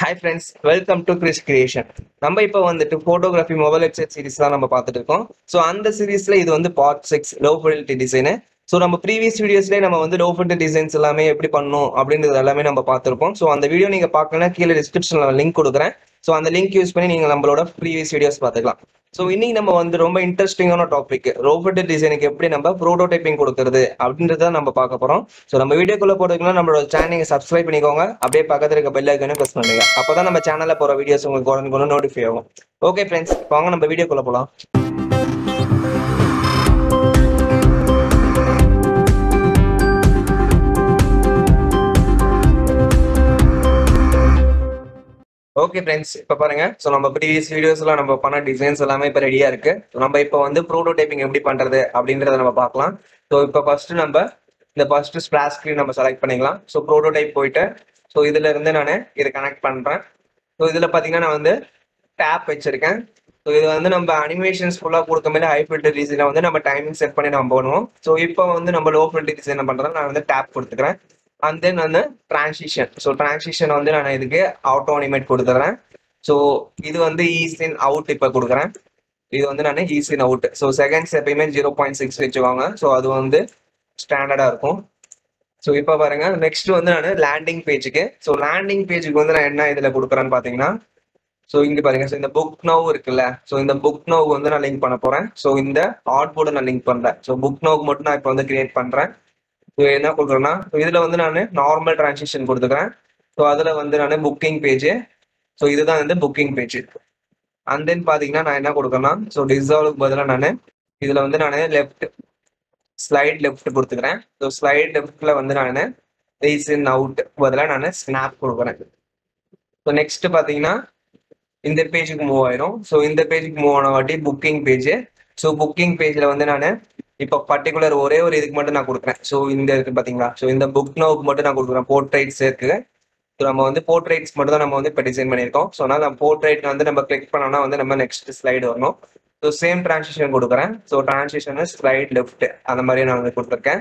hi friends welcome to Chris creation நம்ம இப்போ வந்துட்டு ஃபோட்டோகிராஃபி மொபைல் வெப்சைட் சீரிஸ் தான் நம்ம பார்த்துட்டு இருக்கோம் ஸோ அந்த சீரிஸ்ல இது வந்து part six low fidelity design so நம்ம ப்ரீவியஸ் வீடியோஸ்லேயே நம்ம வந்து லோ ஃபிடல் டிசைன்ஸ் எல்லாமே எப்படி பண்ணணும் அப்படின்றது எல்லாமே நம்ம பார்த்துருப்போம் ஸோ அந்த வீடியோ நீங்கள் பார்க்கலன்னா கீழே டிஸ்கிரிப்ஷனில் லிங்க் கொடுக்குறேன் ஸோ அந்த லிங்க் யூஸ் பண்ணி நீங்கள் நம்மளோட ப்ரீவியஸ் வீடியோஸ் பார்த்துக்கலாம் ஸோ இன்னைக்கு நம்ம வந்து ரொம்ப இன்ட்ரெஸ்டிங்கான டாபிக் ரோபோட் டிசைனுக்கு எப்படி நம்ம ப்ரோட்டோடைப்பிங் கொடுக்கறது அப்படின்றத நம்ம பார்க்க போறோம் ஸோ நம்ம வீடியோக்குள்ள போறதுக்குள்ள நம்மளோட சேனலை சப்ஸ்கிரைப் பண்ணிக்கோங்க அப்படியே பக்கத்துல இருக்க பெல் ஐக்கனையும் ப்ரெஸ் பண்ணுங்க அப்பதான் நம்ம சேனல்ல போற வீடியோஸ் உங்களுக்கு உடனே உடனே நோட்டிஃபை ஆகும் ஓகே ஃப்ரெண்ட்ஸ் வாங்க நம்ம வீடியோக்குள்ள போலாம் ஓகே ஃப்ரெண்ட்ஸ் இப்போ பாருங்க ஸோ நம்ம ப்ரீவியஸ் வீடியோஸ்ல நம்ம பண்ண டிசைன்ஸ் எல்லாமே இப்போ ரெடியா இருக்கு So, நம்ம இப்போ வந்து ப்ரோட்டோடைப்பிங் எப்படி பண்றது அப்படின்றத நம்ம பார்க்கலாம் ஸோ இப்போ ஃபர்ஸ்ட் நம்ம இந்த ஃபர்ஸ்ட் ஸ்பிளாஷ் ஸ்க்ரீன் நம்ம செலக்ட் பண்ணிக்கலாம் ஸோ ப்ரோட்டோடைப் போயிட்டு ஸோ இதுல இருந்து நான் இதை கனெக்ட் பண்றேன் ஸோ இதுல பாத்தீங்கன்னா நான் வந்து டேப் வச்சிருக்கேன் ஸோ இது வந்து நம்ம அனிமேஷன்ஸ் ஃபுல்லாக கொடுக்க மாதிரி ஹை ஃபில்டர் டிசைனை வந்து நம்ம டைமிங் செட் பண்ணி நம்ம பண்ணுவோம் ஸோ இப்போ வந்து நம்ம லோ ஃபில்டர் டிசைன் பண்றேன் நான் வந்து டேப் கொடுத்துக்கிறேன் அண்ட் தென் வந்து டிரான்சிஷன் ஸோ டிரான்சிஷன் வந்து நான் இதுக்கு ஆட்டோ அனிமேட் கொடுத்துறேன் ஸோ இது வந்து ஈஸின் அவுட் இப்போ கொடுக்குறேன் இது வந்து நான் ஈஸின் அவுட் ஸோ செகண்ட்ஸ் எப்பயுமே ஜீரோ பாயிண்ட் சிக்ஸ் வச்சுக்கோங்க ஸோ அது வந்து ஸ்டாண்டர்டாக இருக்கும் ஸோ இப்போ பாருங்க நெக்ஸ்ட் வந்து நான் லேண்டிங் பேஜுக்கு ஸோ லேண்டிங் பேஜுக்கு வந்து நான் என்ன இதில் கொடுக்குறேன்னு பார்த்தீங்கன்னா ஸோ இங்க பாருங்க ஸோ இந்த புக் நோவ் இருக்குல்ல ஸோ இந்த புக் நோவ் வந்து நான் லிங்க் பண்ண போறேன் ஸோ இந்த ஆர்ட் போர்டை நான் லிங்க் பண்றேன் ஸோ புக் நோவுக்கு மட்டும் நான் இப்போ வந்து கிரியேட் பண்றேன் ஸோ என்ன கொடுக்குறேன்னா ஸோ இதுல வந்து நான் நார்மல் டிரான்சிஷன் கொடுத்துக்கிறேன் ஸோ அதுல வந்து நான் புக்கிங் பேஜ் ஸோ இதுதான் வந்து புக்கிங் பேஜ் அண்ட் தென் பாத்தீங்கன்னா நான் என்ன கொடுக்குறேன்னா ஸோ டிசால்வுக்கு பதிலாக நான் இதுல வந்து நான் லெஃப்ட் ஸ்லைட் லெஃப்ட் கொடுத்துக்கிறேன் ஸோ ஸ்லைட் லெஃப்ட்ல வந்து நான் ரீஸ் இன் அவுட் பதிலாக நான் ஸ்னாப் கொடுக்குறேன் ஸோ நெக்ஸ்ட் பாத்தீங்கன்னா இந்த பேஜுக்கு மூவ் ஆயிரும் ஸோ இந்த பேஜுக்கு மூவ் ஆன வாட்டி புக்கிங் பேஜ் ஸோ புக்கிங் பேஜ்ல வந்து நான் இப்போ பர்டிகுலர் ஒரே ஒரு இதுக்கு மட்டும் நான் கொடுக்குறேன் ஸோ இந்த இருக்கு பாத்தீங்களா ஸோ இந்த புக் நோவுக்கு மட்டும் நான் கொடுக்குறேன் போர்ட்ரைட்ஸ் இருக்கு ஸோ நம்ம வந்து போர்ட்ரைட்ஸ் மட்டும் தான் நம்ம வந்து இப்போ டிசைன் பண்ணியிருக்கோம் ஸோ அதனால நம்ம போர்ட்ரைட் வந்து நம்ம கிளிக் பண்ணோம்னா வந்து நம்ம நெக்ஸ்ட் ஸ்லைடு வரணும் ஸோ சேம் டிரான்சிஷன் கொடுக்குறேன் ஸோ டிரான்சிஷன் ஸ்லைட் லெஃப்ட் அந்த மாதிரி நான் வந்து கொடுத்துருக்கேன்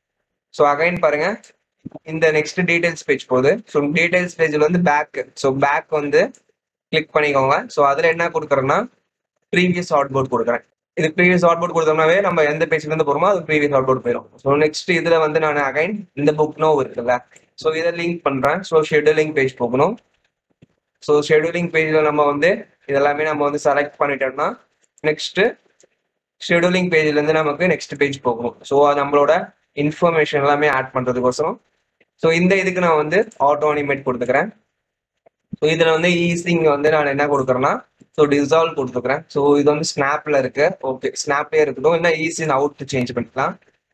ஸோ அகைன் பாருங்க இந்த நெக்ஸ்ட் டீடைல்ஸ் பேஜ் போகுது ஸோ டீடைல்ஸ் பேஜ்ல வந்து பேக் ஸோ பேக் வந்து கிளிக் பண்ணிக்கோங்க ஸோ அதில் என்ன கொடுக்குறேன்னா ப்ரீவியஸ் அவுட் போர்ட் கொடுக்குறேன் இது ப்ரீவியஸ் அவுட் போர்ட் கொடுத்தோம்னாவே நம்ம எந்த பேஜ்ல இருந்து போறோமோ அது ப்ரீவியஸ் அவுட் போர்ட் போயிடும் ஸோ நெக்ஸ்ட் இதுல வந்து நான் அகைன் இந்த புக் நோ இருக்குல்ல ஸோ இதை லிங்க் பண்றேன் ஸோ ஷெடியூலிங் பேஜ் போகணும் ஸோ ஷெடியூலிங் பேஜ்ல நம்ம வந்து இதெல்லாமே நம்ம வந்து செலக்ட் பண்ணிட்டோம்னா நெக்ஸ்ட் ஷெடியூலிங் பேஜ்ல இருந்து நமக்கு நெக்ஸ்ட் பேஜ் போகணும் ஸோ நம்மளோட இன்ஃபர்மேஷன் எல்லாமே ஆட் பண்றதுக்கோசரம் ஸோ இந்த இதுக்கு நான் வந்து ஆட்டோ அனிமேட் கொடுத்துக்கிறேன் ஸோ இதுல வந்து ஈஸிங் வந்து நான் என்ன கொடுக்குறேன்னா ஸோ டிசால்வ் கொடுத்துக்கிறேன் ஸோ இது வந்து ஸ்னாப்ல இருக்கு ஓகே ஸ்னாப்லேயே இருக்கட்டும் இல்லை ஈஸின் அவுட் சேஞ்ச் பண்ணிக்கலாம்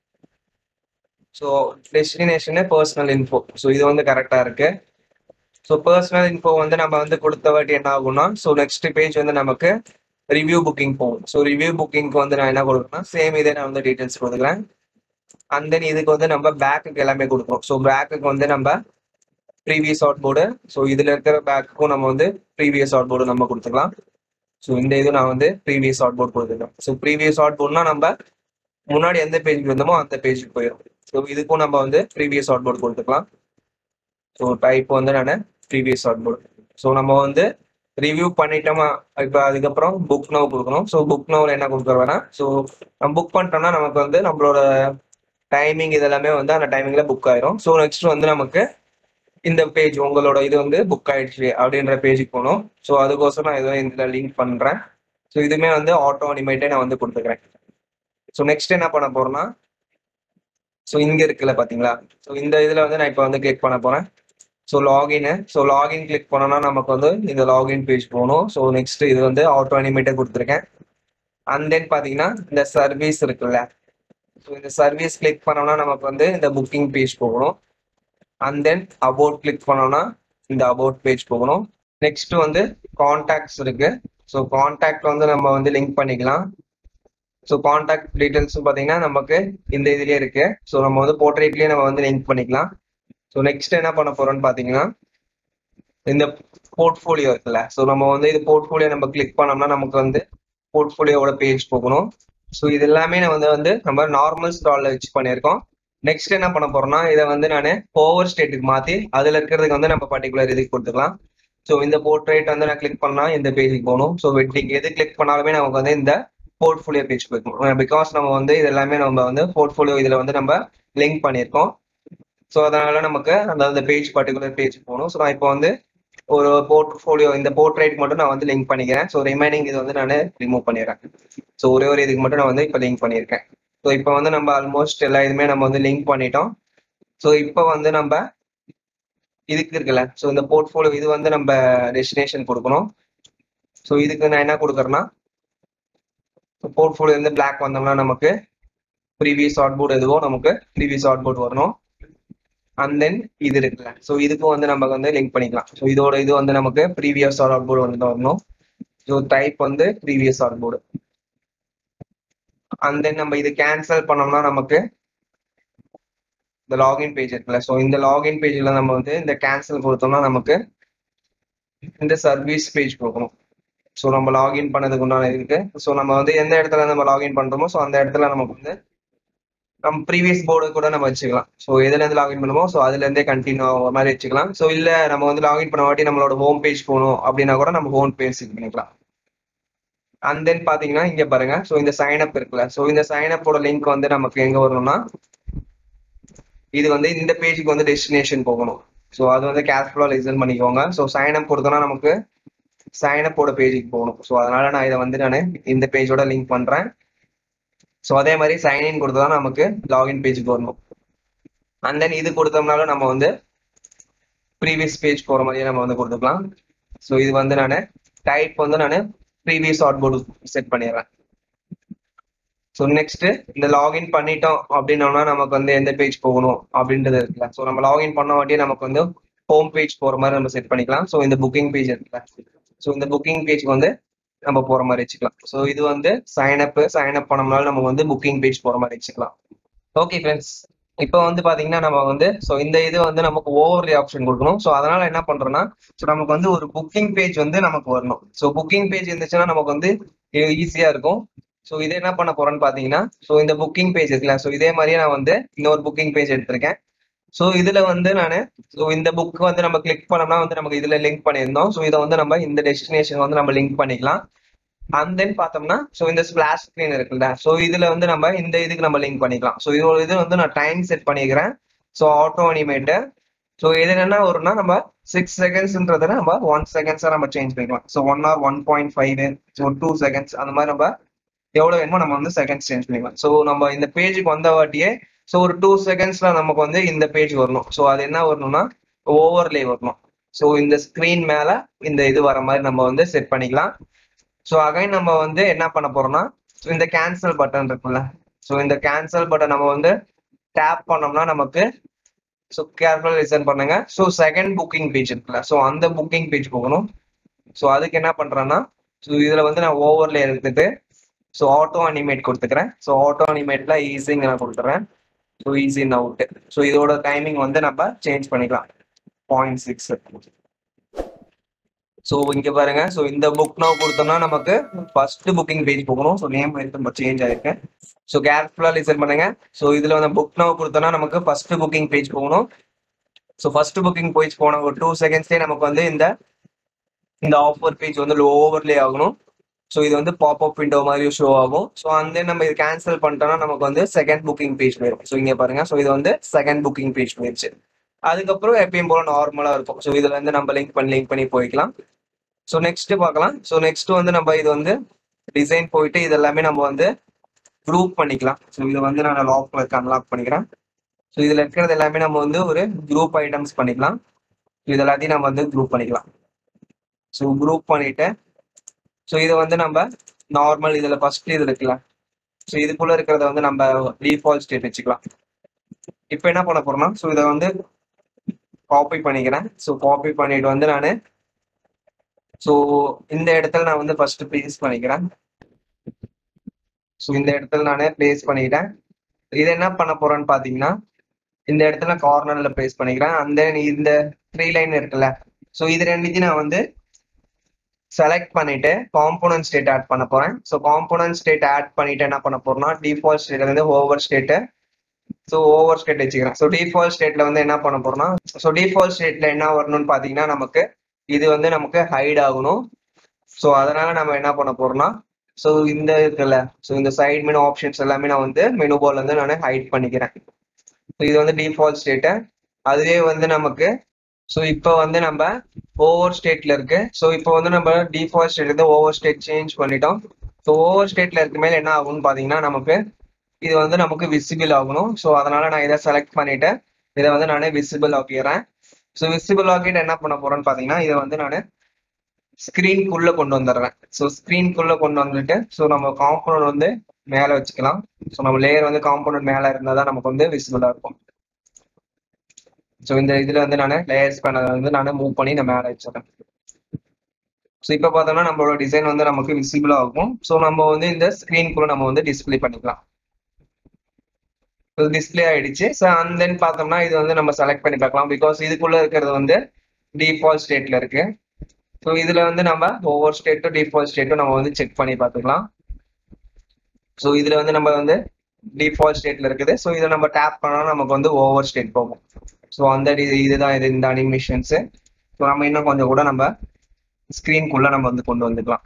so destination personal info so இது வந்து கரெக்டா இருக்கு ஸோ பர்சனல் இன்ஃபோ வந்து நம்ம வந்து கொடுத்த வாட்டி என்ன ஆகும்னா ஸோ நெக்ஸ்ட் பேஜ் வந்து நமக்கு ரிவ்யூ புக்கிங் போகும் ஸோ ரிவ்யூ புக்கிங்க்கு வந்து நான் என்ன கொடுக்குறேன்னா சேம் இதே நான் வந்து டீட்டெயில்ஸ் கொடுக்குறேன் அண்ட் தென் இதுக்கு வந்து நம்ம பேக்குக்கு எல்லாமே கொடுக்குறோம் ஸோ பேக்குக்கு வந்து நம்ம ப்ரீவியஸ் அவுட் போர்டு ஸோ இதுல இருக்கிற பேக்குக்கும் நம்ம வந்து ப்ரீவியஸ் அவுட் போர்டு நம்ம கொடுத்துக்கலாம் ஸோ இந்த இது நான் வந்து ப்ரீவியஸ் அவுட் போர்டு கொடுத்துருக்கேன் ஸோ ப்ரீவியஸ் அவுட் போர்டுனா நம்ம முன்னாடி எந்த பேஜுக்கு இருந்தோமோ அந்த பேஜுக்கு போயிடும் ஸோ இதுக்கும் நம்ம வந்து ப்ரீவியஸ் அவுட் போர்டு கொடுத்துக்கலாம் ஸோ டைப் வந்து நான் ப்ரீவியஸ் அவுட் போர்டு ஸோ நம்ம வந்து ரிவ்யூ பண்ணிட்டோமா இப்போ அதுக்கப்புறம் புக் நோ கொடுக்கணும் ஸோ புக் நோவில் என்ன கொடுக்குறோம்னா ஸோ நம்ம புக் பண்ணிட்டோம்னா நமக்கு வந்து நம்மளோட டைமிங் இதெல்லாமே வந்து அந்த டைமிங்ல புக் ஆயிரும் ஸோ நெக்ஸ்ட் வந்து நமக்கு இந்த பேஜ் உங்களோட இது வந்து புக் ஆயிடுச்சு அப்படின்ற பேஜுக்கு போகணும் ஸோ அதுக்கோசரம் நான் இதை இதில் லிங்க் பண்ணுறேன் ஸோ இதுவுமே வந்து ஆட்டோ அனிமேட்டே நான் வந்து கொடுத்துக்கிறேன் ஸோ நெக்ஸ்ட் என்ன பண்ண போறேன்னா ஸோ இங்க இருக்குல்ல பாத்தீங்களா ஸோ இந்த இதுல வந்து நான் இப்போ வந்து கிளிக் பண்ண போறேன் so login so login click பண்ணோம்னா நமக்கு வந்து இந்த லாகின் பேஜ் போகணும் ஸோ நெக்ஸ்ட் இது வந்து ஆட்டோ அனிமேட்டே கொடுத்துருக்கேன் அண்ட் தென் பாத்தீங்கன்னா இந்த சர்வீஸ் இருக்குல்ல ஸோ இந்த சர்வீஸ் கிளிக் பண்ணோம்னா நமக்கு வந்து இந்த புக்கிங் பேஜ் போகணும் அண்ட் தென் அபவுட் கிளிக் பண்ணோம்னா இந்த அபவுட் பேஜ் போகணும் நெக்ஸ்ட் வந்து கான்டாக்ட்ஸ் இருக்கு ஸோ கான்டாக்ட் வந்து நம்ம வந்து லிங்க் பண்ணிக்கலாம் ஸோ கான்டாக்ட் டீடைல்ஸும் பார்த்தீங்கன்னா நமக்கு இந்த இதுலயே இருக்கு ஸோ நம்ம வந்து போர்ட்ரேட்லயே நம்ம வந்து லிங்க் பண்ணிக்கலாம் ஸோ நெக்ஸ்ட் என்ன பண்ண போறோம்னு பார்த்தீங்கன்னா இந்த போர்ட்ஃபோலியோ இருக்குல்ல ஸோ நம்ம வந்து இது போர்ட்ஃபோலியோ நம்ம கிளிக் பண்ணோம்னா நமக்கு வந்து போர்ட்ஃபோலியோட பேஜ் போகணும் ஸோ இது எல்லாமே நம்ம வந்து வந்து நம்ம நார்மல் ஸ்டால்ல வச்சு பண்ணியிருக்கோம் நெக்ஸ்ட் என்ன பண்ண போறோம்னா இதை வந்து நான் ஓவர் ஸ்டேட்டுக்கு மாத்தி அதுல இருக்கிறதுக்கு வந்து நம்ம பர்டிகுலர் இதுக்கு கொடுத்துக்கலாம் ஸோ இந்த போர்ட்ரேட் வந்து நான் கிளிக் பண்ணா இந்த பேஜுக்கு போகணும் ஸோ வெட்டிங் எது கிளிக் பண்ணாலுமே நமக்கு வந்து இந்த போர்ட்ஃபோலியோ பேஜ் போயிருக்கும் பிகாஸ் நம்ம வந்து இது எல்லாமே நம்ம வந்து போர்ட்ஃபோலியோ இதில் வந்து நம்ம லிங்க் பண்ணியிருக்கோம் ஸோ அதனால நமக்கு அந்த அந்த பேஜ் பர்டிகுலர் பேஜ் போகணும் ஸோ நான் இப்போ வந்து ஒரு போர்ட்ஃபோலியோ இந்த போர்ட்ரேட் மட்டும் நான் வந்து லிங்க் பண்ணிக்கிறேன் ஸோ ரிமைனிங் இது வந்து நான் ரிமூவ் பண்ணிடுறேன் ஸோ ஒரே ஒரு இதுக்கு மட்டும் நான் வந்து இப்போ லிங்க் பண்ணியிருக்கேன் ஸோ இப்போ வந்து நம்ம ஆல்மோஸ்ட் எல்லா இதுவுமே நம்ம வந்து லிங்க் பண்ணிட்டோம் ஸோ இப்போ வந்து நம்ம இதுக்கு இருக்குல்ல ஸோ இந்த போர்ட்ஃபோலியோ இது வந்து நம்ம டெஸ்டினேஷன் கொடுக்கணும் ஸோ இதுக்கு நான் என்ன கொடுக்குறேன்னா போர்ட்ஃபோலியோ வந்து பிளாக் வந்தோம்னா நமக்கு ப்ரீவியஸ் ஷார்ட் போர்டு எதுவோ நமக்கு ப்ரீவியஸ் ஷார்ட் போர்டு வரணும் அண்ட் தென் இது இருக்குல்ல ஸோ இதுக்கும் வந்து நமக்கு வந்து லிங்க் பண்ணிக்கலாம் ஸோ இதோட இது வந்து நமக்கு ப்ரீவியஸ் ஷார்ட் போர்டு வந்து வரணும் ஸோ டைப் வந்து previous short board and then நம்ம இது கேன்சல் பண்ணோம்னா நமக்கு இந்த லாகின் பேஜ் இருக்குல்ல ஸோ இந்த லாகின் பேஜ்ல நம்ம வந்து இந்த கேன்சல் கொடுத்தோம்னா நமக்கு இந்த சர்வீஸ் பேஜ் கொடுக்கணும் ஸோ நம்ம லாகின் பண்ணதுக்கு உண்டான இருக்கு ஸோ நம்ம வந்து எந்த இடத்துல நம்ம லாகின் பண்றோமோ ஸோ அந்த இடத்துல நமக்கு வந்து நம்ம ப்ரீவியஸ் போர்டு கூட நம்ம வச்சுக்கலாம் ஸோ எதுல இருந்து லாகின் பண்ணுமோ ஸோ அதுல இருந்தே கண்டினியூ ஆகிற மாதிரி வச்சுக்கலாம் ஸோ இல்ல நம்ம வந்து லாகின் பண்ண வாட்டி நம்மளோட ஹோம் பேஜ் போகணும் அப்படின்னா கூட நம்ம ஹோம் பேஜ் இது பண்ணிக்கலாம் அண்ட் தென் பாத்தீங்கன்னா இங்க பாருங்க ஸோ இந்த சைன் அப் இருக்குல்ல ஸோ இந்த சைன் அப்போட லிங்க் வந்து நமக்கு எங்க வரணும்னா இது வந்து இந்த பேஜுக்கு வந்து டெஸ்டினேஷன் போகணும் ஸோ அது வந்து கேர்ஃபுல்லா லிசன் பண்ணிக்கோங்க ஸோ சைன் அப் கொடுத்தோம்னா நமக்கு சைன் அப்போட பேஜுக்கு போகணும் ஸோ அதனால நான் இதை வந்து நான் இந்த பேஜோட லிங்க் பண்றேன் ஸோ அதே மாதிரி சைன் இன் கொடுத்தா நமக்கு லாகின் பேஜுக்கு வரணும் அண்ட் தென் இது கொடுத்தோம்னாலும் நம்ம வந்து ப்ரீவியஸ் பேஜ் போகிற மாதிரியே நம்ம வந்து கொடுத்துக்கலாம் ஸோ இது வந்து நான் டைப் வந்து நான் ப்ரீவியஸ் ஷார்ட் போர்டு செட் பண்ணிடுறேன் ஸோ நெக்ஸ்ட் இந்த லாகின் பண்ணிட்டோம் அப்படின்னோம்னா நமக்கு வந்து எந்த பேஜ் போகணும் அப்படின்றது இருக்குல்ல ஸோ நம்ம லாகின் பண்ண வாட்டியே நமக்கு வந்து ஹோம் பேஜ் போகிற மாதிரி நம்ம செட் பண்ணிக்கலாம் ஸோ இந்த புக்கிங் பேஜ் இருக்குல்ல ஸோ இந்த புக்கிங் பேஜ்க்கு வந்து நம்ம போற மாதிரி வச்சுக்கலாம் ஸோ இது வந்து சைன் அப் சைன் அப் பண்ணோம்னாலும் நம்ம வந்து புக்கிங் பேஜ் போற மாதிரி வச்சுக்கலாம் ஓகே ஃப்ரெண்ட்ஸ் இப்போ வந்து பாத்தீங்கன்னா நம்ம வந்து ஸோ இந்த இது வந்து நமக்கு ஓவர்லே ஆப்ஷன் கொடுக்கணும் ஸோ அதனால என்ன பண்றோம்னா ஸோ நமக்கு வந்து ஒரு புக்கிங் பேஜ் வந்து நமக்கு வரணும் ஸோ புக்கிங் பேஜ் இருந்துச்சுன்னா நமக்கு வந்து ஈஸியா இருக்கும் ஸோ இது என்ன பண்ண போறேன்னு பாத்தீங்கன்னா ஸோ இந்த புக்கிங் பேஜ் இருக்குல்ல ஸோ இதே மாதிரியே நான் வந்து இன்னொரு புக்கிங் பேஜ் எடுத்திருக்கேன் ஸோ இதுல வந்து நான் ஸோ இந்த புக் வந்து நம்ம கிளிக் பண்ணோம்னா வந்து நமக்கு இதுல லிங்க் பண்ணியிருந்தோம் ஸோ இதை வந்து நம்ம இந்த டெஸ்டினேஷன் வந்து நம்ம லிங்க் பண்ணிக்கலாம் அண்ட் தென் பார்த்தோம்னா ஸோ இந்த ஸ்பிளாஷ் ஸ்க்ரீன் இருக்குல்ல ஸோ இதுல வந்து நம்ம இந்த இதுக்கு நம்ம லிங்க் பண்ணிக்கலாம் ஸோ இதோட இது வந்து நான் டைம் செட் பண்ணிக்கிறேன் ஸோ ஆட்டோ அனிமேட்டு ஸோ இது என்ன வரும்னா நம்ம சிக்ஸ் செகண்ட்ஸ்ன்றத நம்ம ஒன் செகண்ட்ஸா நம்ம சேஞ்ச் பண்ணிக்கலாம் so one or one point five so two seconds அந்த மாதிரி நம்ம எவ்வளவு வேணுமோ நம்ம வந்து செகண்ட்ஸ் சேஞ்ச் பண்ணிக்கலாம் ஸோ நம்ம இந்த பேஜுக்கு வந்த வாட்டியே ஸோ ஒரு டூ செகண்ட்ஸ்ல நமக்கு வந்து இந்த பேஜ் வரணும் ஸோ அது என்ன வரணும்னா ஓவர்லே வரணும் ஸோ இந்த ஸ்க்ரீன் மேல இந்த இது வர மாதிரி நம்ம வந்து செட் பண்ணிக்கலாம் ஸோ அகைன் நம்ம வந்து என்ன பண்ண போறோம்னா இந்த கேன்சல் பட்டன் இருக்குல்ல ஸோ இந்த கேன்சல் பட்டன் நம்ம வந்து டேப் பண்ணோம்னா நமக்கு ஸோ கேர்ஃபுல் லிசன் பண்ணுங்க ஸோ செகண்ட் புக்கிங் பேஜ் இருக்குல்ல ஸோ அந்த புக்கிங் பேஜ் போகணும் ஸோ அதுக்கு என்ன பண்றேன்னா ஸோ இதுல வந்து நான் ஓவர்லே எடுத்துட்டு ஸோ ஆட்டோ அனிமேட் கொடுத்துக்கிறேன் ஸோ ஆட்டோ அனிமேட்ல ஈஸிங்க நான் கொடுத்துறேன் ஸோ ஈஸி அவுட் ஸோ இதோட டைமிங் வந்து நம்ம சேஞ்ச் பண்ணிக்கலாம் பாயிண்ட் சிக்ஸ் ஸோ இங்க பாருங்க ஸோ இந்த புக் நவ் கொடுத்தோம்னா நமக்கு ஃபர்ஸ்ட் புக்கிங் பேஜ் போகணும் ஸோ நேம் எடுத்து நம்ம சேஞ்ச் ஆயிருக்கு ஸோ கேர்ஃபுல்லா லிசன் பண்ணுங்க ஸோ இதுல வந்து புக் நவ் கொடுத்தோம்னா நமக்கு ஃபர்ஸ்ட் புக்கிங் பேஜ் போகணும் ஸோ ஃபர்ஸ்ட் புக்கிங் பேஜ் போன ஒரு டூ செகண்ட்ஸ்லேயே நமக்கு வந்து இந்த இந்த ஆஃபர் பேஜ் வந்து ஓவர்லே ஆகணும் ஸோ இது வந்து பாப் அப் விண்டோ மாதிரி ஷோ ஆகும் ஸோ அந்த நம்ம இது கேன்சல் பண்ணிட்டோம்னா நமக்கு வந்து செகண்ட் புக்கிங் பேஜ் போயிடும் ஸோ இங்க பாருங்க ஸோ இது வந்து செகண்ட் புக்கிங் பேஜ் போயிடுச்சு அதுக்கப்புறம் எப்பயும் போல நார்மலா இருக்கும் ஸோ இதுல இருந்து நம்ம லிங்க் பண்ணி லிங்க் பண்ணி போய்க்கலாம் ஸோ நெக்ஸ்ட் பார்க்கலாம் ஸோ நெக்ஸ்ட் வந்து நம்ம இது வந்து டிசைன் போயிட்டு இது எல்லாமே நம்ம வந்து குரூப் பண்ணிக்கலாம் ஸோ இது வந்து நான் லாக் இருக்க அன்லாக் பண்ணிக்கிறேன் ஸோ இதுல இருக்கிறது எல்லாமே நம்ம வந்து ஒரு குரூப் ஐட்டம்ஸ் பண்ணிக்கலாம் இது எல்லாத்தையும் நம்ம வந்து குரூப் பண்ணிக்கலாம் ஸோ குரூப் பண்ணிட்டு ஸோ இது வந்து நம்ம நார்மல் இதுல ஃபர்ஸ்ட் இது இருக்குல்ல ஸோ இதுக்குள்ள இருக்கிறத வந்து நம்ம டிஃபால்ட் ஸ்டேட் வச்சுக்கலாம் இப்போ என்ன பண்ண போறோம்னா ஸோ இதை வந்து காப்பி பண்ணிக்கிறேன் ஸோ காப்பி பண்ணிட்டு வந்து நான் ஸோ இந்த இடத்துல நான் வந்து ஃபர்ஸ்ட் ப்ளேஸ் பண்ணிக்கிறேன் ஸோ இந்த இடத்துல நான் ப்ளேஸ் பண்ணிக்கிட்டேன் இது என்ன பண்ண போறேன்னு பார்த்தீங்கன்னா இந்த இடத்துல கார்னர்ல ப்ளேஸ் பண்ணிக்கிறேன் அந்த இந்த த்ரீ லைன் இருக்குல்ல ஸோ இது ரெண்டுத்தையும் நான் வந்து செலக்ட் பண்ணிட்டு காம்போனன்ட் ஸ்டேட் ஆட் பண்ண போறேன் ஸோ காம்போனன்ட் ஸ்டேட் ஆட் பண்ணிட்டு என்ன பண்ண போறோம்னா டிஃபால்ட் ஸ்டேட்ல இருந்து over state so over state வச்சுக்கிறேன் ஸோ டிஃபால்ட் ஸ்டேட்ல வந்து என்ன பண்ண போறோம்னா ஸோ டிஃபால்ட் ஸ்டேட்ல என்ன வரணும்னு பாத்தீங்கன்னா நமக்கு இது வந்து நமக்கு ஹைட் ஆகணும் ஸோ அதனால நம்ம என்ன பண்ண போறோம்னா ஸோ இந்த இருக்குல்ல ஸோ இந்த சைட் மெனு ஆப்ஷன்ஸ் எல்லாமே நான் வந்து மெனு பால் வந்து நான் ஹைட் பண்ணிக்கிறேன் ஸோ இது வந்து டிஃபால்ட் ஸ்டேட்டு அதுவே வந்து நமக்கு ஸோ இப்போ வந்து நம்ம ஓவர் ஸ்டேட்ல இருக்கு ஸோ இப்போ வந்து நம்ம டிஃபால்ட் ஸ்டேட் இருந்து ஓவர் ஸ்டேட் சேஞ்ச் பண்ணிட்டோம் ஸோ ஓவர் ஸ்டேட்ல இருக்க மேல என்ன ஆகும்னு பார்த்தீங்கன்னா நமக்கு இது வந்து நமக்கு விசிபிள் ஆகணும் ஸோ அதனால நான் இதை செலக்ட் பண்ணிட்டு இதை வந்து நான் விசிபிள் ஆக்கிடுறேன் ஸோ விசிபிள் ஆக்கிட்டு என்ன பண்ண போறேன்னு பார்த்தீங்கன்னா இதை வந்து நான் ஸ்க்ரீன்குள்ள கொண்டு வந்துடுறேன் ஸோ ஸ்க்ரீன்குள்ள கொண்டு வந்துட்டு ஸோ நம்ம காம்பவுண்ட் வந்து மேலே வச்சுக்கலாம் ஸோ நம்ம லேயர் வந்து காம்பவுண்ட் மேலே இருந்தால் தான் நமக்கு வந்து விசிபிளாக இருக்கும் ஸோ இந்த இதில் வந்து நான் லேயர்ஸ் பண்ண வந்து நான் மூவ் பண்ணி நான் மேலே வச்சிடறேன் ஸோ இப்போ பார்த்தோம்னா நம்மளோட டிசைன் வந்து நமக்கு விசிபிள் ஆகும் ஸோ நம்ம வந்து இந்த ஸ்க்ரீன்குள்ள நம்ம வந்து டிஸ்பிளே பண்ணிக்கலாம் டிஸ்பிளே ஆயிடுச்சு ஸோ அண்ட் தென் பார்த்தோம்னா இது வந்து நம்ம செலக்ட் பண்ணி பார்க்கலாம் பிகாஸ் இதுக்குள்ள இருக்கிறது வந்து டிஃபால்ட் ஸ்டேட்ல இருக்கு ஸோ இதுல வந்து நம்ம ஒவ்வொரு ஸ்டேட்டும் டிஃபால்ட் ஸ்டேட்டும் நம்ம வந்து செக் பண்ணி பார்த்துக்கலாம் ஸோ இதுல வந்து நம்ம வந்து டிஃபால்ட் ஸ்டேட்ல இருக்குது ஸோ இதை நம்ம டேப் பண்ணா நமக்கு வந்து ஓவர் ஸ்டேட் போகும் ஸோ அந்த டி- இதுதான் இது இந்த அனிமேஷன்ஸ் ஸோ நம்ம இன்னும் கொஞ்சம் கூட நம்ம ஸ்க்ரீன்குள்ள நம்ம வந்து கொண்டு வந்துக்கலாம்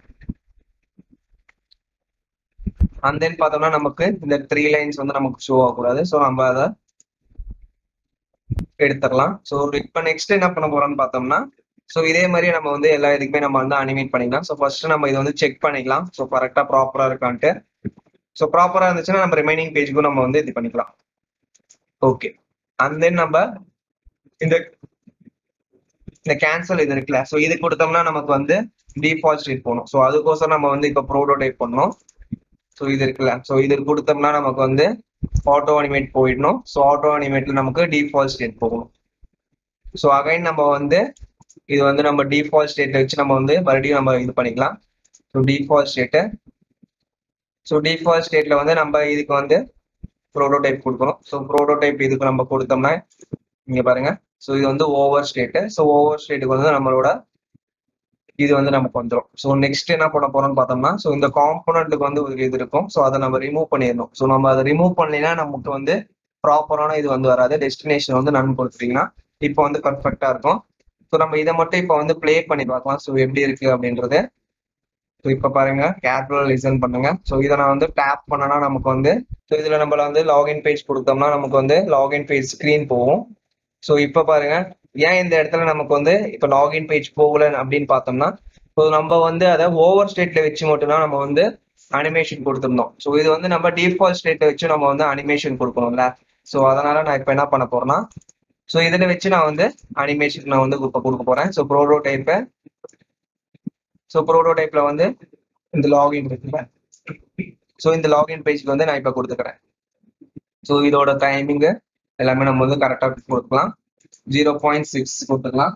அண்ட் தென் பார்த்தோம்னா நமக்கு இந்த த்ரீ லைன்ஸ் வந்து நமக்கு ஷோ ஆகக்கூடாது ஸோ நம்ம அதை எடுத்துடலாம் ஸோ இப்போ நெக்ஸ்ட் என்ன பண்ண போறோம்னு பார்த்தோம்னா ஸோ இதே மாதிரி நம்ம வந்து எல்லா இதுக்குமே நம்ம வந்து அனிமேட் பண்ணிக்கலாம் ஸோ ஃபர்ஸ்ட் நம்ம இதை வந்து செக் பண்ணிக்கலாம் ஸோ கரெக்டாக ப்ராப்பராக இருக்கான்ட்டு ஸோ ப்ராப்பராக இருந்துச்சுன்னா நம்ம ரிமைனிங் பேஜுக்கும் நம்ம வந்து இது பண்ணிக்கலாம் ஓகே அண்ட் தென் நம்ம இந்த இந்த கேன்சல் இது இருக்குல்ல ஸோ இது கொடுத்தோம்னா நமக்கு வந்து டிஃபால்ட் ஸ்டேட் போகணும் ஸோ அதுக்கோசரம் நம்ம வந்து இப்போ ப்ரோட்டோடைப் பண்ணோம் ஸோ இது இருக்குல்ல ஸோ இது கொடுத்தோம்னா நமக்கு வந்து ஆட்டோ அனிமேட் போயிடணும் ஸோ ஆட்டோ அனிமேட்ல நமக்கு டிஃபால்ட் ஸ்டேட் போகணும் ஸோ அகைன் நம்ம வந்து இது வந்து நம்ம டிஃபால்ட் ஸ்டேட்டை வச்சு நம்ம வந்து மறுபடியும் நம்ம இது பண்ணிக்கலாம் so default state so default ஸ்டேட்ல வந்து நம்ம இதுக்கு வந்து ப்ரோட்டோடைப் கொடுக்கணும் ஸோ ப்ரோட்டோடைப் இதுக்கு நம்ம கொடுத்தோம்னா இங்க பாருங்க ஸோ இது வந்து ஓவர் ஸ்டேட்டு ஸோ ஓவர் ஸ்டேட்டுக்கு வந்து நம்மளோட இது வந்து நமக்கு வந்துடும் ஸோ நெக்ஸ்ட் என்ன பண்ண போறோம்னு பார்த்தோம்னா ஸோ இந்த காம்போனண்ட்டுக்கு வந்து ஒரு இது இருக்கும் ஸோ அதை நம்ம ரிமூவ் பண்ணிடணும் ஸோ நம்ம அதை ரிமூவ் பண்ணலைன்னா நமக்கு வந்து ப்ராப்பரான இது வந்து வராது டெஸ்டினேஷன் வந்து நன் கொடுத்துட்டீங்கன்னா இப்போ வந்து பர்ஃபெக்டா இருக்கும் ஸோ நம்ம இதை மட்டும் இப்போ வந்து ப்ளே பண்ணி பார்க்கலாம் ஸோ எப்படி இருக்கு அப்படின்றது ஸோ இப்போ பாருங்க கேர்ஃபுல்லாக லிசன் பண்ணுங்க ஸோ இதை நான் வந்து டேப் பண்ணனா நமக்கு வந்து ஸோ இதில் நம்மள வந்து லாகின் பேஜ் கொடுத்தோம்னா நமக்கு வந்து லாகின் பேஜ் ஸ்க்ரீன் போகும் ஸோ இப்போ பாருங்க ஏன் இந்த இடத்துல நமக்கு வந்து இப்போ லாகின் பேஜ் போகல அப்படின்னு பார்த்தோம்னா ஸோ நம்ம வந்து அதை ஓவர் ஸ்டேட்ல வச்சு மட்டும்தான் நம்ம வந்து அனிமேஷன் கொடுத்துருந்தோம் ஸோ இது வந்து நம்ம டிஃபால்ட் ஸ்டேட்டை வச்சு நம்ம வந்து அனிமேஷன் கொடுக்கணும்ல ஸோ அதனால நான் இப்போ என்ன பண்ண போறேன்னா ஸோ இதில் வச்சு நான் வந்து அனிமேஷன் நான் வந்து இப்போ கொடுக்க போறேன் ஸோ ப்ரோடோ டைப்பை ஸோ ப்ரோடோ டைப்ல வந்து இந்த லாகின் இருக்குல்ல ஸோ இந்த லாகின் பேஜ்க்கு வந்து நான் இப்போ கொடுத்துக்கிறேன் ஸோ இதோட டைமிங்கு எல்லாமே நம்ம வந்து கரெக்டாக கொடுக்கலாம் ஜீரோ பாயிண்ட் சிக்ஸ் கொடுத்துக்கலாம்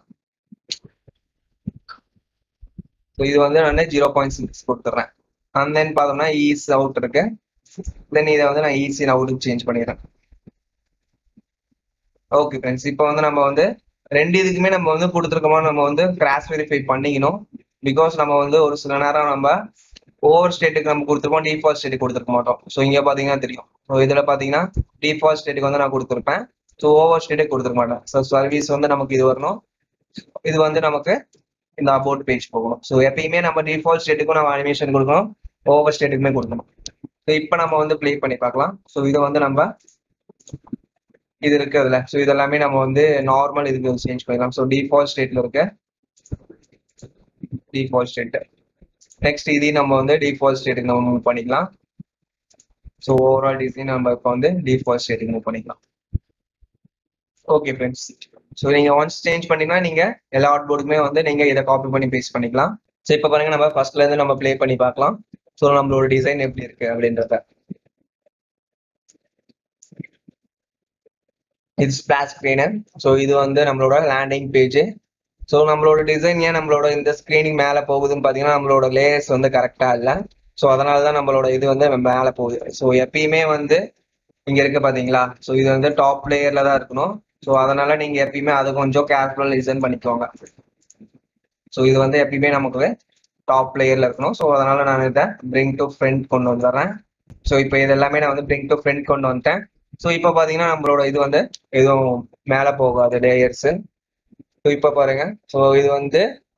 ஸோ இது வந்து நான் ஜீரோ பாயிண்ட் சிக்ஸ் கொடுத்துட்றேன் அண்ட் தென் பார்த்தோம்னா ஈஸ் அவுட் இருக்கு தென் இதை வந்து நான் ஈஸி அவுட்டுக்கு சேஞ்ச் பண்ணிடுறேன் ஓகே ஃப்ரெண்ட்ஸ் இப்போ வந்து நம்ம வந்து ரெண்டு இதுக்குமே நம்ம வந்து கொடுத்துருக்கோமா நம்ம வந்து கிராஸ் வெரிஃபை பண்ணிக்கணும் பிகாஸ் நம்ம வந்து ஒரு சில நேரம் நம்ம ஓவர் ஸ்டேட்டுக்கு நம்ம கொடுத்துருப்போம் டிஃபால்ட் ஸ்டேட்டுக்கு கொடுத்துருக்க மாட்டோம் ஸோ இங்கே பார்த்தீங்கன்னா தெரியும் ஸோ இதில் பார்த்தீங்கன்னா டிஃபால்ட் ஸ்டேட்டுக்கு வந்து நான் கொடுத்துருப்பேன் ஸோ ஓவர் ஸ்டேட்டுக்கு கொடுத்துருக்க மாட்டேன் ஸோ சர்வீஸ் வந்து நமக்கு இது வரணும் இது வந்து நமக்கு இந்த அபவுட் பேஜ் போகணும் ஸோ எப்பயுமே நம்ம டிஃபால்ட் ஸ்டேட்டுக்கும் நம்ம அனிமேஷன் கொடுக்கணும் ஓவர் ஸ்டேட்டுக்குமே கொடுக்கணும் ஸோ இப்போ நம்ம வந்து ப்ளே பண்ணி பார்க்கலாம் ஸோ இதை வந்து நம்ம இது இருக்கு அதுல ஸோ இதெல்லாமே நம்ம வந்து நார்மல் இதுக்கு சேஞ்ச் பண்ணிக்கலாம் ஸோ டிஃபால்ட் ஸ்டேட்ல இருக்கு டிஃபால்ட் ஸ்டேட் நெக்ஸ்ட் இதையும் நம்ம வந்து டிஃபால்ட் ஸ்டேட்டுக்கு நம்ம மூவ் பண்ணிக்கலாம் ஸோ ஓவரால் டிசைன் நம்ம இப்போ வந்து டிஃபால்ட் ஸ்டேட்டுக்கு மூவ் பண்ணிக்கலாம் ஓகே ஃப்ரெண்ட்ஸ் ஸோ நீங்க ஒன்ஸ் சேஞ்ச் பண்ணீங்கன்னா நீங்க எல்லா அவுட் போர்டுக்குமே வந்து நீங்க இதை காப்பி பண்ணி பேஸ்ட் பண்ணிக்கலாம் ஸோ இப்போ பாருங்க நம்ம ஃபர்ஸ்ட்ல இருந்து நம்ம ப்ளே பண்ணி பார்க்கலாம் ஸோ நம்மளோட டிசைன் எப்படி இருக்கு அப்படின்றத இது ஸ்பிளாஷ் ஸ்க்ரீனு ஸோ இது வந்து நம்மளோட லேண்டிங் பேஜ் ஸோ நம்மளோட டிசைன் ஏன் நம்மளோட இந்த ஸ்க்ரீனிங் மேலே போகுதுன்னு பார்த்தீங்கன்னா நம்மளோட லேயர்ஸ் வந்து கரெக்டாக இல்லை ஸோ அதனால தான் நம்மளோட இது வந்து மேலே போகுது ஸோ எப்பயுமே வந்து இங்க இருக்கு பாத்தீங்களா ஸோ இது வந்து டாப் லேயர்ல தான் இருக்கணும் ஸோ அதனால நீங்க எப்பயுமே அதை கொஞ்சம் கேர்ஃபுல்லாக லிசன் பண்ணிக்கோங்க ஸோ இது வந்து எப்பயுமே நமக்கு டாப் லேயர்ல இருக்கணும் ஸோ அதனால நான் இதை பிரிங் டு ஃப்ரண்ட் கொண்டு வந்துடுறேன் ஸோ இப்போ இது எல்லாமே நான் வந்து பிரிங் டு ஃப்ரண்ட் கொண்டு வந்துட்டேன் ஸோ இப்போ பாத்தீங்கன்னா நம்மளோட இது வந்து எதுவும் மேலே போகாது லேயர்ஸ் ஸோ இப்போ பாருங்க ஸோ இது வந்து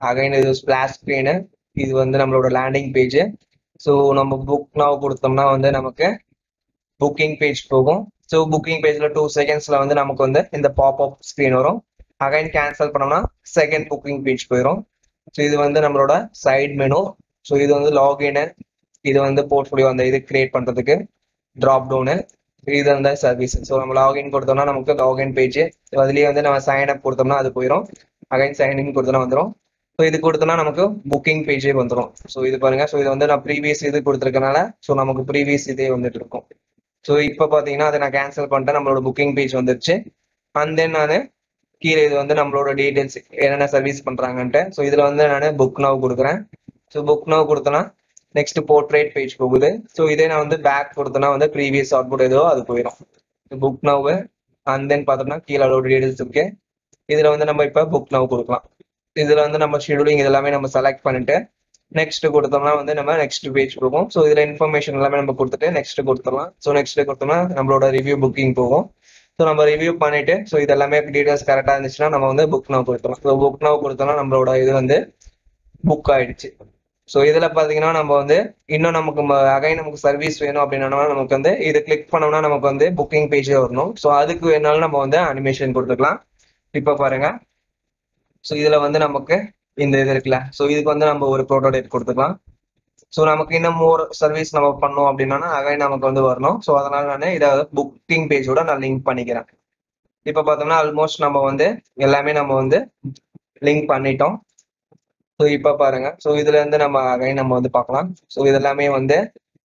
அகைன் இது ஸ்பிளாஷ் ஸ்க்ரீனு இது வந்து நம்மளோட லேண்டிங் பேஜ் ஸோ நம்ம புக் நாவ் கொடுத்தோம்னா வந்து நமக்கு புக்கிங் பேஜ் போகும் ஸோ புக்கிங் பேஜில் டூ செகண்ட்ஸில் வந்து நமக்கு வந்து இந்த பாப்அப் ஸ்க்ரீன் வரும் அகைன் கேன்சல் பண்ணோம்னா செகண்ட் புக்கிங் பேஜ் போயிடும் ஸோ இது வந்து நம்மளோட சைட் மெனு ஸோ இது வந்து லாகின் இது வந்து போர்ட்ஃபோலியோ அந்த இது கிரியேட் பண்ணுறதுக்கு ட்ராப் டவுனு இது வந்து சர்வீஸ் ஸோ நம்ம லாகின் கொடுத்தோம்னா நமக்கு லாகின் பேஜ் அதுலேயே வந்து நம்ம சைன் அப் கொடுத்தோம்னா அது போயிடும் அகைன் சைன் இன் கொடுத்தோம்னா வந்துடும் ஸோ இது கொடுத்தோம்னா நமக்கு புக்கிங் பேஜே வந்துடும் ஸோ இது பாருங்க ஸோ இது வந்து நான் ப்ரீவியஸ் இது கொடுத்துருக்கனால ஸோ நமக்கு ப்ரீவியஸ் இதே வந்துட்டு இருக்கும் ஸோ இப்போ பார்த்தீங்கன்னா அதை நான் கேன்சல் பண்ணிட்டேன் நம்மளோட புக்கிங் பேஜ் வந்துருச்சு அண்ட் தென் நான் கீழே இது வந்து நம்மளோட டீடைல்ஸ் என்னென்ன சர்வீஸ் பண்ணுறாங்கன்ட்டு ஸோ இதில் வந்து நான் புக் நவ் கொடுக்குறேன் ஸோ புக் நவ் கொடுத்தேன்னா நெக்ஸ்ட் போர்ட்ரேட் பேஜ் போகுது ஸோ இதே நான் வந்து பேக் கொடுத்தேன்னா வந்து ப்ரீவியஸ் அவுட்புட் ஏதோ அது போயிடும் புக் நவ் அண்ட் தென் பார்த்தோம்னா கீழே அதோட டீடைல்ஸ் இருக்கு இதில் வந்து நம்ம இப்போ புக் நவ் கொடுக்கலாம் இதில் வந்து நம்ம ஷெடியூலிங் இதெல்லாமே நம்ம செலக்ட் பண்ணிட்டு நெக்ஸ்ட் கொடுத்தோம்னா வந்து நம்ம நெக்ஸ்ட் பேஜ் போகும் ஸோ இதில் இன்ஃபர்மேஷன் எல்லாமே நம்ம கொடுத்துட்டு நெக்ஸ்ட் கொடுத்துடலாம் ஸோ நெக்ஸ்ட் கொடுத்தோம்னா நம்மளோட ரிவ்யூ புக்கிங் போகும் ஸோ நம்ம ரிவ்யூ பண்ணிட்டு ஸோ இது எல்லாமே டீடைல்ஸ் கரெக்டாக இருந்துச்சுன்னா நம்ம வந்து புக் நவ் கொடுத்துடலாம் ஸோ புக் நவ் கொடுத்தோம்னா நம்மளோட இது வந்து புக் ஆயிடுச்சு ஸோ இதில் பார்த்தீங்கன்னா நம்ம வந்து இன்னும் நமக்கு அகைன் நமக்கு சர்வீஸ் வேணும் அப்படின்னா நமக்கு வந்து இது கிளிக் பண்ணோம்னா நமக்கு வந்து புக்கிங் பேஜே வரணும் ஸோ அதுக்கு வேணாலும் நம்ம வந்து அனிமேஷன் கொடுத்துக்கலாம் இப்போ பாருங்க ஸோ இதில் வந்து நமக்கு இந்த இது இருக்குல்ல ஸோ இதுக்கு வந்து நம்ம ஒரு ப்ரோட்டோடைப் கொடுத்துக்கலாம் ஸோ நமக்கு இன்னும் மோர் சர்வீஸ் நம்ம பண்ணோம் அப்படின்னா அகைன் நமக்கு வந்து வரணும் ஸோ அதனால நான் இதை புக்கிங் பேஜோட நான் லிங்க் பண்ணிக்கிறேன் இப்போ பார்த்தோம்னா ஆல்மோஸ்ட் நம்ம வந்து எல்லாமே நம்ம வந்து லிங்க் பண்ணிட்டோம் ஸோ இப்போ பாருங்க ஸோ இதுல இருந்து நம்ம அகைன் நம்ம வந்து பார்க்கலாம் ஸோ இதெல்லாமே வந்து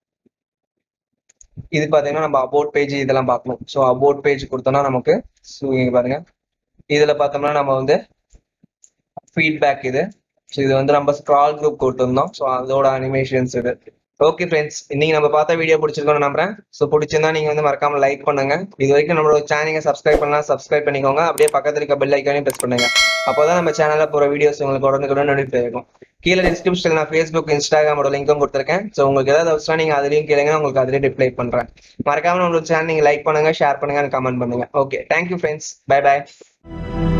இது பார்த்தீங்கன்னா நம்ம அபோட் பேஜ் இதெல்லாம் பார்க்கணும் ஸோ அபோட் பேஜ் கொடுத்தோம்னா நமக்கு ஸோ இங்க பாருங்க இதுல பார்த்தோம்னா நம்ம வந்து ஃபீட்பேக் இது ஸோ இது வந்து நம்ம ஸ்க்ரால் குரூப் கொடுத்துருந்தோம் ஸோ அதோட அனிமேஷன்ஸ் இது ஓகே ஃப்ரெண்ட்ஸ் இன்னைக்கு நம்ம பார்த்த வீடியோ பிடிச்சிருக்கோம்னு நம்புறேன் ஸோ பிடிச்சிருந்தா நீங்க வந்து மறக்காம லைக் பண்ணுங்க இது வரைக்கும் நம்மளோட சேனலை சப்ஸ்கிரைப் பண்ணலாம் சப்ஸ்கிரைப் பண்ணிக்கோங்க அப்படியே பக்கத்துல இருக்க பெல் ஐக்கானையும் ப்ரெஸ் பண்ணுங்க அப்போதான் நம்ம சேனல்ல போற வீடியோஸ் உங்களுக்கு உடனே கூட நோட்டிஃபை ஆகும் கீழே டிஸ்கிரிப்ஷன்ல நான் ஃபேஸ்புக் இன்ஸ்டாகிராமோட லிங்க்கும் கொடுத்துருக்கேன் ஸோ உங்களுக்கு ஏதாவது அவசரம் நீங்க அதுலயும் கேளுங்க நான் உங்களுக்கு அதுலயே ரிப்ளை பண்றேன் மறக்காம நம்மளோட சேனல் நீங்க லைக் பண்ணுங்க ஷேர் பண்ணுங்க கமெண்ட் பண்ணுங்க okay thank you friends bye by